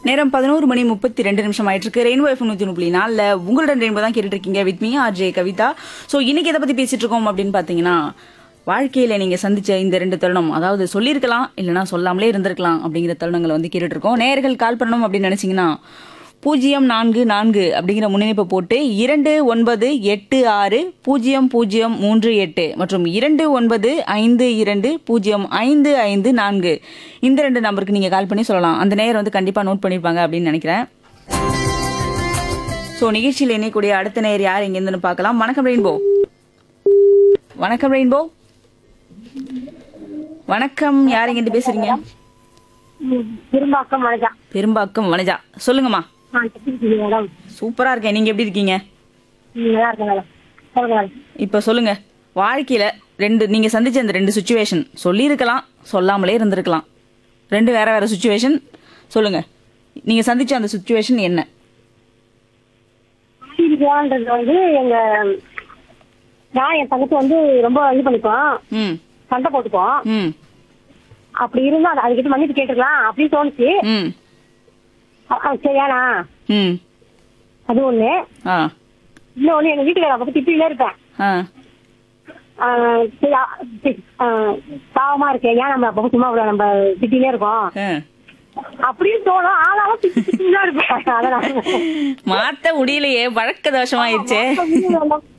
நேரம் பதினோரு மணி முப்பத்தி ரெண்டு நிமிஷம் ஆயிட்டு இருக்கு ரெயின்போ எஃப் நூத்தி புள்ளி நாலுல உங்களுடன் ரெயின்போ தான் கேட்டுட்டு இருக்கீங்க with me R J Kavitha so இன்னைக்கு எதை பத்தி பேசிட்டு இருக்கோம் அப்படின்னு பாத்தீங்கன்னா வாழ்க்கையில நீங்க சந்திச்ச இந்த ரெண்டு தருணம் அதாவது சொல்லியிருக்கலாம் இல்லைன்னா சொல்லாமலே இருந்திருக்கலாம் அப்படிங்கிற தருணங்களை வந்து கேட்டுட்டு இருக்கோம் நேயர்கள் கால் பண்ணணும் அப்படின்னு நினைச்சீங்கன்னா பூஜ்ஜியம் நான்கு நான்கு அப்படிங்கிற முன்னிணைப்பை போட்டு இரண்டு ஒன்பது எட்டு ஆறு பூஜ்ஜியம் பூஜ்ஜியம் மூன்று எட்டு மற்றும் இரண்டு ஒன்பது ஐந்து இரண்டு பூஜ்ஜியம் ஐந்து ஐந்து நான்கு இந்த ரெண்டு நம்பருக்கு நீங்க கால் பண்ணி சொல்லலாம் அந்த நேயர் வந்து கண்டிப்பா நோட் பண்ணிருப்பாங்க அப்படின்னு நினைக்கிறேன் ஸோ நிகழ்ச்சியில் இணையக்கூடிய அடுத்த நேயர் யார் எங்கேருந்துன்னு பார்க்கலாம் வணக்கம் ரெயின்போ வணக்கம் ரெயின்போ வணக்கம் யார் எங்கிட்டு பேசுறீங்க திரும்பாக்கம் மழைஜா பெரும்பாக்கம் வனஜா சொல்லுங்கம்மா ஆ எப்படி இருக்கீங்க மேடம் சூப்பரா இருக்கேன் நீங்க எப்படி இருக்கீங்க ம், நல்லா இருக்கேன் மேடம் சொல்லுங்க மேடம் இப்ப சொல்லுங்க வாழ்க்கையில ரெண்டு நீங்க சந்திச்ச அந்த ரெண்டு சுச்சுவேஷன் சொல்லியிருக்கலாம் சொல்லாமலே இருந்திருக்கலாம் ரெண்டு வேற வேற சுச்சுவேஷன் சொல்லுங்க நீங்க சந்திச்ச அந்த சுச்சுவேஷன் என்ன சீரியஸான்றது வந்து எங்க நான் என் தங்கச்சி வந்து ரொம்ப இது பண்ணிப்போம் ம் சண்டை போட்டுப்போம் ம் அப்படி இருந்தா அது- அதுக்கிட்ட மன்னிப்பு கேட்டுக்கலாம் அப்படின்னு தோணுச்சு ம் அ- அ, சரியானா ம் அது ஒண்ணு ஆ இன்னொன்னு எங்க வீட்டுக்கார அப்ப திட்டிலே இருப்பேன் ஆ ஆ, சரி, ஆ, சரி, ஆ, பாவமா இருக்கேன் ஏன் நம்ம அப்ப சும்மா இவ்வளவு நம்ம திட்டிலே இருக்கோம் ஆ. அப்படின்னு தோணும் ஆனாலும் திட்டி திட்டிதான் இருப்பேன் அதனால மாத்த முடியலையே பழக்க தோஷமாயிருச்சே